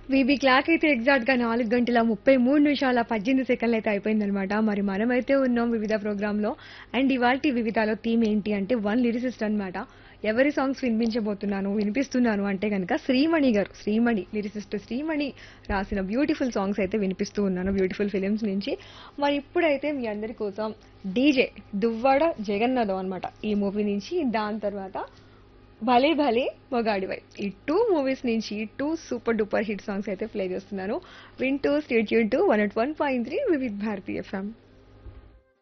VB clock అయితే exact గా నాలుగు గంటల ముప్పై మూడు నిమిషాల పద్దెనిమిది సెకండ్లు అయితే అయిపోయిందనమాట మరి మనమైతే ఉన్నాం వివిధ ప్రోగ్రామ్ లో అండ్ ఇవాళ వివిధలో థీమ్ ఏంటి అంటే వన్ లిరిసిస్ట్ అన్నమాట ఎవరి సాంగ్స్ వినిపించబోతున్నాను వినిపిస్తున్నాను అంటే కనుక శ్రీమణి గారు శ్రీమణి లిరిసిస్ట్ శ్రీమణి రాసిన బ్యూటిఫుల్ సాంగ్స్ అయితే వినిపిస్తూ ఉన్నాను బ్యూటిఫుల్ ఫిలిమ్స్ నుంచి మరి ఇప్పుడైతే మీ అందరి కోసం డీజే దువ్వాడ జగన్నాథం అన్నమాట ఈ మూవీ నుంచి దాని తర్వాత భలే భలే మొగాడివై ఈ టూ మూవీస్ నుంచి two super duper hit songs అయితే ప్లే చేస్తున్నాను వింటూ స్టేట్ యూన్ to one at one point three Vividh Bharati FM